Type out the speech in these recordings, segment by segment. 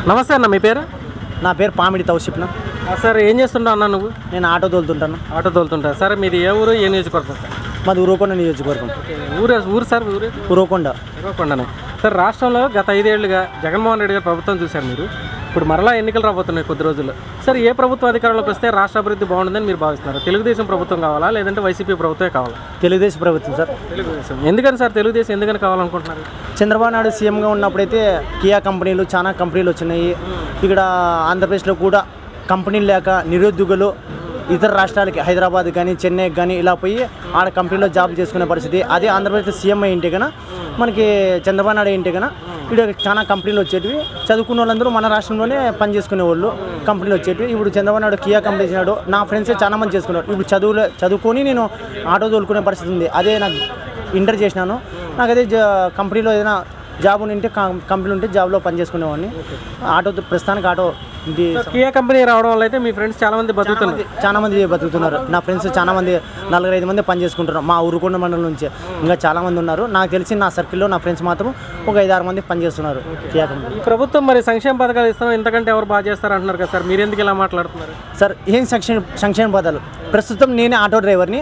నమస్తే అన్న మీ పేరు నా పేరు పామిడి తౌసిప్న ఆ, సార్ ఏం చేస్తుంటావు అన్న నువ్వు నేను ఆటో తోలుతుంటాను ఆటో తోలుతుంటా సార్ మీది ఏ ఊరు ఏ నియోజకవర్గం సార్ మాది ఉరవకొండ నియోజకవర్గం ఓకే, ఊరు ఊరు సార్ ఊరు ఉరవకొండ ఇవ్వకుండానే సార్ రాష్ట్రంలో గత ఐదేళ్లుగా జగన్మోహన్ రెడ్డి గారు ప్రభుత్వం చూశారు మీరు ఇప్పుడు మరలా ఎన్నికలు రాబోతున్నాయి కొద్ది రోజుల్లో సార్ ఏ ప్రభుత్వం అధికారంలోకి వస్తే రాష్ట్ర అభివృద్ధి బాగుంటుందని మీరు భావిస్తున్నారు తెలుగుదేశం ప్రభుత్వం కావాలా లేదంటే వైసీపీ ప్రభుత్వమే కావాలా తెలుగుదేశం ప్రభుత్వం సార్ తెలుగుదేశం ఎందుకని సార్ తెలుగుదేశం ఎందుకని కావాలనుకుంటున్నారు చంద్రబాబు నాయుడు సీఎంగా ఉన్నప్పుడైతే కియా కంపెనీలు చాలా కంపెనీలు వచ్చినాయి ఇక్కడ ఆంధ్రప్రదేశ్లో కూడా కంపెనీలు లేక నిరుద్యోగులు ఇతర రాష్ట్రాలకి హైదరాబాద్ కానీ చెన్నైకి కానీ ఇలా పోయి ఆడ కంపెనీలో జాబ్ చేసుకునే పరిస్థితి అదే ఆంధ్రప్రదేశ్ సీఎం అయ్యింటే కన్నా మనకి చంద్రబాబు నాయుడు అయ్యింటే కన్నా ఇక్కడ చాలా కంపెనీలు వచ్చేటివి చదువుకున్న వాళ్ళందరూ మన రాష్ట్రంలోనే పని చేసుకునే వాళ్ళు కంపెనీలు వచ్చేటివి ఇప్పుడు చంద్రబాబు నాయుడు కియా కంపెనీ చేసినాడు నా ఫ్రెండ్సే చాలా మంది చేసుకున్నారు ఇప్పుడు చదువులో చదువుకొని నేను ఆటో తోలుకునే పరిస్థితి ఉంది అదే నాకు ఇంటర్ చేసినాను నాకు అదే జా- కంపెనీలో ఏదైనా జాబ్ ఉంటే కం- కంపెనీ ఉంటే జాబ్లో పని చేసుకునేవాడిని ఆటో ప్రస్తుతానికి ఆటో ఇంటి కియా కంపెనీ రావడం వల్ల అయితే మీ ఫ్రెండ్స్ చాలా మంది బతుకుతున్నారు చాలా మంది బతుకుతున్నారు నా ఫ్రెండ్స్ చాలా మంది నలుగురు ఐదు మంది పని చేసుకుంటున్నారు మా ఊరుకొండ మండలం నుంచి ఇంకా చాలా మంది ఉన్నారు నాకు తెలిసి నా సర్కిల్లో నా ఫ్రెండ్స్ మాత్రం ఒక ఐదు ఆరు మంది పని చేస్తున్నారు కియా కంపెనీ ఈ ప్రభుత్వం మరి సంక్షేమ పథకాలు ఇస్తాం ఇంతకంటే ఎవరు బాగా చేస్తారు అంటున్నారు కదా సార్ మీరు ఎందుకు ఇలా మాట్లాడుతున్నారు సార్ ఏం సంక్షేమ సంక్షేమ పదాలు ప్రస్తుతం నేనే ఆటో డ్రైవర్ని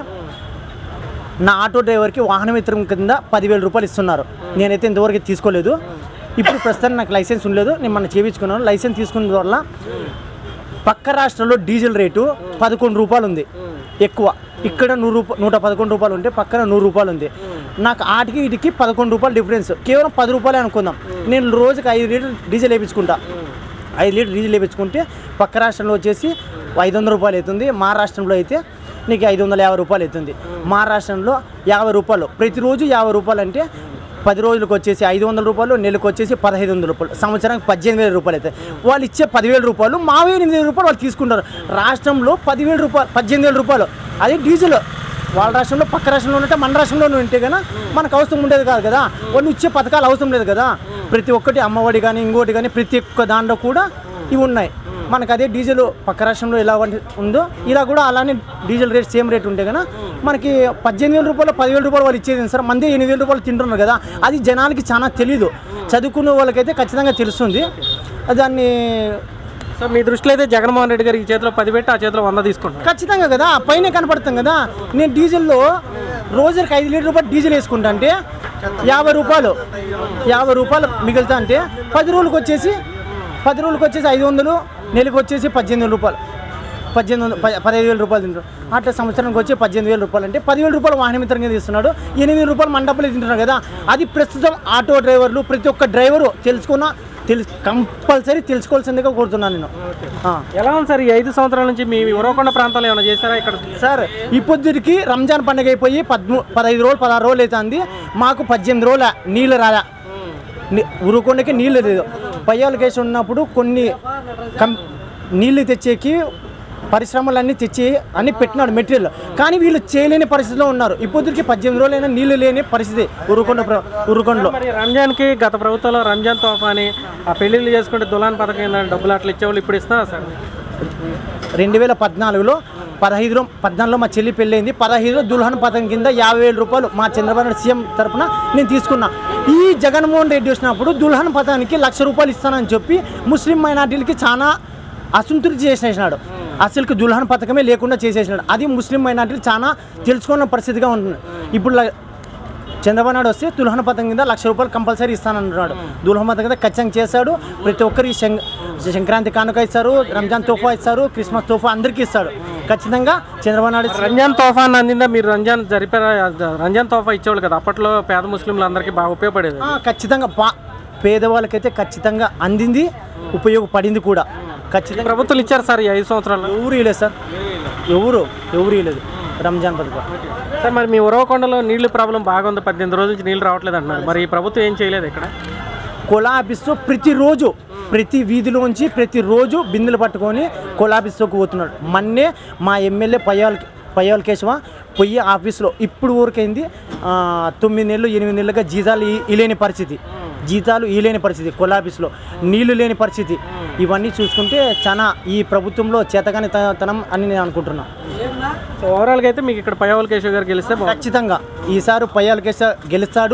నా ఆటో డ్రైవర్కి వాహన మిత్రం కింద పదివేల రూపాయలు ఇస్తున్నారు నేనైతే ఇంతవరకు తీసుకోలేదు ఇప్పుడు ప్రస్తుతానికి నాకు లైసెన్స్ ఉండలేదు నేను మన చేయించుకున్నాను లైసెన్స్ తీసుకున్న వల్ల పక్క రాష్ట్రంలో డీజిల్ రేటు పదకొండు రూపాయలు ఉంది ఎక్కువ ఇక్కడ నూరు రూప నూట పదకొండు రూపాయలు ఉంటే పక్కన నూరు రూపాయలు ఉంది నాకు ఆటికి వీటికి పదకొండు రూపాయలు డిఫరెన్స్ కేవలం పది రూపాయలే అనుకుందాం నేను రోజుకి ఐదు లీటర్ డీజిల్ వేయించుకుంటా ఐదు లీటర్ డీజిల్ వేయించుకుంటే పక్క రాష్ట్రంలో వచ్చేసి ఐదు వందల రూపాయలు అవుతుంది మా రాష్ట్రంలో అయితే నీకు ఐదు వందల యాభై రూపాయలు అవుతుంది మా రాష్ట్రంలో యాభై రూపాయలు ప్రతిరోజు యాభై రూపాయలు అంటే పది రోజులకు వచ్చేసి ఐదు వందల రూపాయలు నెలకు వచ్చేసి పదహైదు వందల రూపాయలు సంవత్సరానికి పద్దెనిమిది వేల రూపాయలు అవుతాయి వాళ్ళు ఇచ్చే పదివేల రూపాయలు మా ఎనిమిది వేల రూపాయలు వాళ్ళు తీసుకుంటారు రాష్ట్రంలో పదివేల రూపాయలు పద్దెనిమిది వేల రూపాయలు అది డీజిల్ వాళ్ళ రాష్ట్రంలో పక్క రాష్ట్రంలో ఉంటే మన రాష్ట్రంలో ఉంటే కన్నా మనకు అవసరం ఉండేది కాదు కదా వాళ్ళు ఇచ్చే పథకాలు అవసరం లేదు కదా ప్రతి ఒక్కటి అమ్మఒడి కానీ ఇంకోటి కానీ ప్రతి ఒక్క దాంట్లో కూడా ఇవి ఉన్నాయి మనకు అదే డీజిల్ పక్క రాష్ట్రంలో ఎలా వంటి- ఉందో ఇలా కూడా అలానే డీజిల్ రేట్ సేమ్ రేట్ ఉంటే కన్నా మనకి పద్దెనిమిది వేల రూపాయలు పదివేల రూపాయలు వాళ్ళు ఇచ్చేది సార్ మంది ఎనిమిది వేల రూపాయలు తింటున్నారు కదా అది జనాలకి చాలా తెలీదు చదువుకున్న వాళ్ళకైతే ఖచ్చితంగా తెలుస్తుంది దాన్ని సో మీ దృష్టిలో అయితే జగన్మోహన్ రెడ్డి గారికి ఈ చేతిలో పది పెట్టి ఆ చేతిలో వంద తీసుకుంటున్నారు ఖచ్చితంగా కదా పైన కనపడుతుంది కదా నేను డీజిల్లో రోజుకి ఐదు లీటర్ రూపాయలు డీజిల్ వేసుకుంటా అంటే యాభై రూపాయలు యాభై రూపాయలు మిగులుతా అంటే పది రోజులకు వచ్చేసి పది రోజులకు వచ్చేసి ఐదు వందలు నెలకు వచ్చేసి పద్దెనిమిది వేల రూపాయలు పద్దెనిమిది వందలు ప- పదహైదు వేల రూపాయలు తింటారు అట్లా సంవత్సరానికి వచ్చి పద్దెనిమిది వేల రూపాయలు అంటే పదివేల రూపాయలు వాహన మిత్రంగా తీస్తున్నాడు ఎనిమిది వేల రూపాయలు మండపంలో తింటున్నారు కదా అది ప్రస్తుతం ఆటో డ్రైవర్లు ప్రతి ఒక్క డ్రైవరు తెలుసుకున్న తెలుసు కంపల్సరీ తెలుసుకోవాల్సిందిగా కోరుతున్నాను నేను ఆ. ఎలా ఉంది సార్ ఈ ఐదు సంవత్సరాల నుంచి మీ ఉరవకొండ ప్రాంతాల్లో ఏమైనా చేశారా ఇక్కడ సార్ ఈ పొద్దుటికి రంజాన్ పండుగ అయిపోయి పద్మూ పదహైదు రోజులు పదహారు రోజులు అవుతుంది మాకు పద్దెనిమిది రోజుల నీళ్ళు రాలా ని- ఉరుకొండకి నీళ్ళు లేదు పయ్యాల కేసు ఉన్నప్పుడు కొన్ని కం నీళ్ళు తెచ్చేకి పరిశ్రమలన్నీ తెచ్చి అన్ని పెట్టినాడు మెటీరియల్ కానీ వీళ్ళు చేయలేని పరిస్థితిలో ఉన్నారు ఇప్పటికి పద్దెనిమిది రోజులైనా నీళ్లు లేని పరిస్థితి ఉరుకొండ ప్ర- ఉరుకొండలో మరి రంజాన్కి గత ప్రభుత్వంలో రంజాన్ తోఫా అని ఆ పెళ్లిళ్ళు చేసుకుంటే దులాన్ పథకం కింద డబ్బులు అట్లా ఇచ్చేవాళ్ళు ఇప్పుడు ఇస్తారా సార్ రెండు వేల పద్నాలుగులో పదహైదులో పద్నాలుగులో మా చెల్లి పెళ్ళైంది పదహైదులో దుల్హన్ పథకం కింద యాభై వేల రూపాయలు మా చంద్రబాబు నాయుడు సీఎం తరపున నేను తీసుకున్నా ఈ జగన్మోహన్ రెడ్డి వచ్చినప్పుడు దుల్హన్ పథకానికి లక్ష రూపాయలు ఇస్తానని చెప్పి ముస్లిం మైనార్టీలకి చాలా అసంతృప్తి చేసేసినాడు అసలుకి దుల్హన్ పథకమే లేకుండా చేసేసినాడు అది ముస్లిం మైనార్టీలు చాలా తెలుసుకున్న పరిస్థితిగా ఉంటుంది ఇప్పుడు ల- చంద్రబాబు నాయుడు వస్తే దుల్హన్ పథకం కింద లక్ష రూపాయలు కంపల్సరీ ఇస్తానంటున్నాడు దుల్హన్ పథకం కింద ఖచ్చితంగా చేశాడు ప్రతి ఒక్కరికి శం- సంక్రాంతి కానుక ఇస్తారు రంజాన్ తోఫా ఇస్తారు క్రిస్మస్ తోఫా అందరికీ ఇస్తాడు ఖచ్చితంగా చంద్రబాబు నాయుడు రంజాన్ తోఫా అని అందిందా మీరు రంజాన్ జరిపారా రంజాన్ తోఫా ఇచ్చేవాళ్ళు కదా అప్పట్లో పేద ముస్లింలు అందరికీ బాగా ఉపయోగపడేది ఆ, ఖచ్చితంగా పా పేదవాళ్ళకైతే ఖచ్చితంగా అందింది ఉపయోగపడింది కూడా ఖచ్చితంగా ప్రభుత్వాలు ఇచ్చారు సార్ ఈ ఐదు సంవత్సరాలు ఎవరు ఇవ్వలేదు సార్ ఎవరు ఎవరు ఇవ్వలేదు రంజాన్ పథకం సార్ మరి మీ ఉరవకొండలో నీళ్లు ప్రాబ్లం బాగా ఉంది పద్దెనిమిది రోజుల నుంచి నీళ్లు రావట్లేదు అంటున్నారు మరి ఈ ప్రభుత్వం ఏం చేయలేదు ఇక్కడ కొలాబిస్తూ ప్రతిరోజు ప్రతి వీధిలోంచి ప్రతిరోజు బిందెలు పట్టుకొని కొలాబిస్తూకి పోతున్నాడు మొన్నే మా ఎమ్మెల్యే పయ్యాల పయ్యాల కేశవ పొయ్యి ఆఫీస్లో ఇప్పుడు ఊరికైంది ఆ, తొమ్మిది నెలలు ఎనిమిది నెలలుగా జీతాలు ఈ- ఇలేని పరిస్థితి జీతాలు ఇలేని పరిస్థితి కొలాబీస్లో నీళ్లు లేని పరిస్థితి ఇవన్నీ చూసుకుంటే చాలా ఈ ప్రభుత్వంలో చేతగాని తనం అని నేను అనుకుంటున్నాను సో ఓవరాల్గా అయితే మీకు ఇక్కడ పయ్యవల్ కేశవ్ గారు గెలిస్తే బాగుంటుంది. ఖచ్చితంగా ఈసారి పయ్యాల కేశ గెలుస్తాడు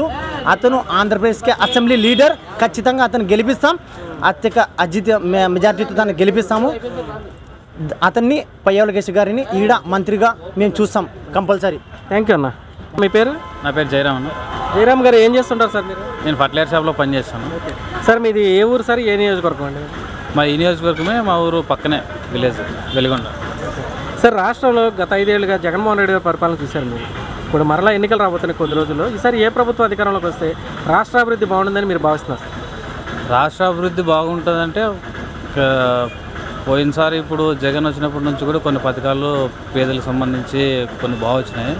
అతను ఆంధ్రప్రదేశ్కి అసెంబ్లీ లీడర్ ఖచ్చితంగా అతను గెలిపిస్తాం అత్యక అజిత మె- మెజార్టీతో దాన్ని గెలిపిస్తాము అతన్ని పయ్యావుల కేశవ్ గారిని ఈడ మంత్రిగా మేము చూస్తాం కంపల్సరీ థ్యాంక్ యూ అన్న మీ పేరు నా పేరు జయరామ్ అన్న జయరామ్ గారు ఏం చేస్తుంటారు సార్ మీరు నేను ఫర్టిలైజర్ షాప్లో పనిచేస్తాను సార్ మీది ఏ ఊరు సార్ ఏ నియోజకవర్గం అండి మా ఈ నియోజకవర్గమే మా ఊరు పక్కనే విలేజ్ వెలిగొండ సార్ రాష్ట్రంలో గత ఐదేళ్లుగా జగన్మోహన్ రెడ్డి గారి పరిపాలన చూశారు మీరు ఇప్పుడు మరలా ఎన్నికలు రాబోతున్నాయి కొద్ది రోజుల్లో ఈసారి ఏ ప్రభుత్వం అధికారంలోకి వస్తే రాష్ట్ర అభివృద్ధి బాగుంటుందని మీరు భావిస్తున్నారు సార్ రాష్ట్ర అభివృద్ధి బాగుంటుందంటే ఒక పోయినసారి ఇప్పుడు జగన్ వచ్చినప్పటి నుంచి కూడా కొన్ని పథకాలు పేదలకు సంబంధించి కొన్ని బాగా వచ్చినాయి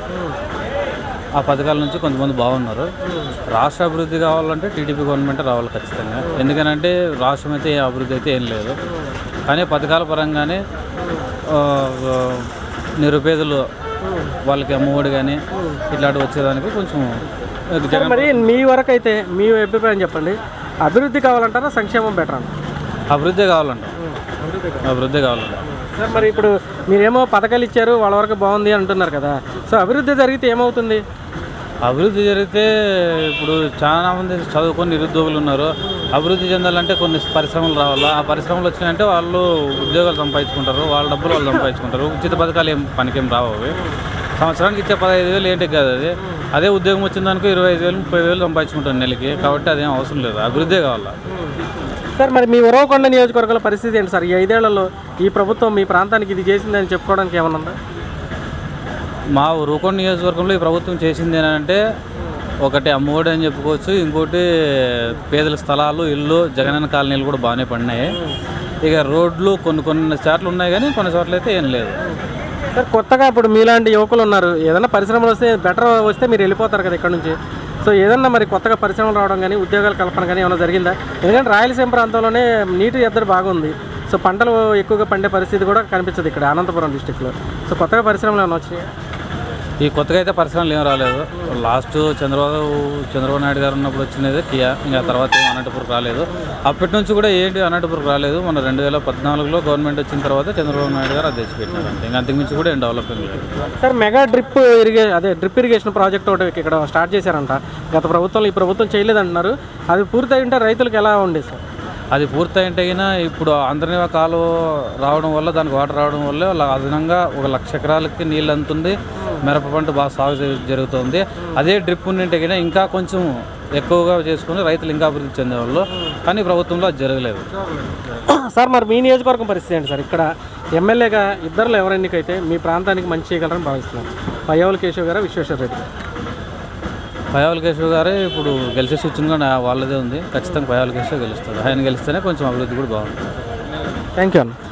ఆ పథకాల నుంచి కొంతమంది బాగున్నారు రాష్ట్ర అభివృద్ధి కావాలంటే టీడీపీ గవర్నమెంట్ రావాలి ఖచ్చితంగా ఎందుకనంటే రాష్ట్రం అయితే ఏ అభివృద్ధి అయితే ఏం లేదు కానీ పథకాల పరంగానే ఆ, ఆ, నిరుపేదలు వాళ్ళకి అమ్మఒడి కానీ ఇట్లాంటివి వచ్చేదానికి కొంచెం జగన్ మరి మీ వరకు అయితే మీ అభిప్రాయం చెప్పండి అభివృద్ధి కావాలంటారా సంక్షేమం బెటర్ అంట అభివృద్ధి కావాలంట అభివృద్ధి కావాలంట సార్ మరి ఇప్పుడు మీరేమో పథకాలు ఇచ్చారు వాళ్ళ వరకు బాగుంది అంటున్నారు కదా సో అభివృద్ధి జరిగితే ఏమవుతుంది అభివృద్ధి జరిగితే ఇప్పుడు చాలా మంది చదువుకొని నిరుద్యోగులు ఉన్నారు అభివృద్ధి చెందాలంటే కొన్ని పరిశ్రమలు రావాలా ఆ పరిశ్రమలు వచ్చినాయంటే వాళ్ళు ఉద్యోగాలు సంపాదించుకుంటారు వాళ్ళ డబ్బులు వాళ్ళు సంపాదించుకుంటారు ఉచిత పథకాలు ఏం పనికేం రావు అవి సంవత్సరానికి ఇచ్చే పదహైదు వేలు ఏంటి కాదు అది అదే ఉద్యోగం వచ్చిందనుకో ఇరవై ఐదు వేలు ముప్పై వేలు సంపాదించుకుంటారు నెలకి కాబట్టి అదేం అవసరం లేదు అభివృద్ధే కావాలా సార్ మరి మీ ఉరవకొండ నియోజకవర్గాల పరిస్థితి ఏంటి సార్ ఈ ఐదేళ్లలో ఈ ప్రభుత్వం మీ ప్రాంతానికి ఇది చేసిందని చెప్పుకోవడానికి ఏమన్నా ఉందా మా రూకొండ నియోజకవర్గంలో ఈ ప్రభుత్వం చేసింది ఏంటంటే ఒకటి అమ్మఒడి అని చెప్పుకోవచ్చు ఇంకోటి పేదల స్థలాలు ఇల్లు జగనన్న కాలనీలు కూడా బాగానే పడినాయి ఇక రోడ్లు కొన్ని కొన్ని చోట్ల ఉన్నాయి కానీ కొన్ని చోట్ల అయితే ఏం లేదు సార్ కొత్తగా ఇప్పుడు మీలాంటి యువకులు ఉన్నారు ఏదైనా పరిశ్రమలు వస్తే బెటర్ వస్తే మీరు వెళ్ళిపోతారు కదా ఇక్కడ నుంచి సో ఏదన్నా మరి కొత్తగా పరిశ్రమలు రావడం కానీ ఉద్యోగాల కల్పన కానీ ఏమైనా జరిగిందా ఎందుకంటే రాయలసీమ ప్రాంతంలోనే నీటి ఎద్దడి బాగుంది సో పంటలు ఎక్కువగా పండే పరిస్థితి కూడా కనిపించదు ఇక్కడ అనంతపురం డిస్టిక్లో సో కొత్తగా పరిశ్రమలు ఏమైనా వచ్చినాయి ఈ కొత్తగా అయితే పరిశ్రమలు ఏం రాలేదు లాస్ట్ చంద్రబాబు చంద్రబాబు నాయుడు గారు ఉన్నప్పుడు వచ్చినది కియా ఇంకా తర్వాత ఏం అనంతపురం రాలేదు అప్పటి నుంచి కూడా ఏంటి అనంతపురం రాలేదు మన రెండు వేల పద్నాలుగులో గవర్నమెంట్ వచ్చిన తర్వాత చంద్రబాబు నాయుడు గారు అది తెచ్చిపెట్టినారు అంతే ఇంకా అంతకుమించి కూడా ఏం డెవలపింగ్ లేదు సార్ మెగా డ్రిప్ ఇరిగే అదే డ్రిప్ ఇరిగేషన్ ప్రాజెక్ట్ ఒకటి ఇక్కడ స్టార్ట్ చేశారంట గత ప్రభుత్వంలో ఈ ప్రభుత్వం చేయలేదంటున్నారు అది పూర్తయి ఉంటే రైతులకు ఎలా ఉండేది సార్ అది పూర్తయింటే గిన ఇప్పుడు ఆంధ్రనీవ కాలువ రావడం వల్ల దానికి వాటర్ రావడం వల్ల వాళ్ళ అదనంగా ఒక లక్ష ఎకరాలకి నీళ్ళు అందుతుంది మిరప పంట బాగా సాగు జరు- జరుగుతుంది అదే డ్రిప్ ఉండింటే గిన ఇంకా కొంచెం ఎక్కువగా చేసుకుని రైతులు ఇంకా అభివృద్ధి చెందేవాళ్ళు కానీ ప్రభుత్వంలో అది జరగలేదు సార్ మరి మీ నియోజకవర్గం పరిస్థితి ఏంటి సార్ ఇక్కడ ఎమ్మెల్యేగా ఇద్దరులో ఎవరు ఎన్నికైతే మీ ప్రాంతానికి మంచి చేయగలరని భావిస్తున్నారు పయ్యవుల కేశవ్ గారు విశ్వేశ్వర రెడ్డి గారు పయావుల కేశవ్ గారే ఇప్పుడు గెలిచే సూచన కూడా వాళ్ళదే ఉంది ఖచ్చితంగా పయావుల కేశవ్ గెలుస్తారు ఆయన గెలిస్తేనే కొంచెం అభివృద్ధి కూడా బాగుంటుంది థ్యాంక్ యూ అన్న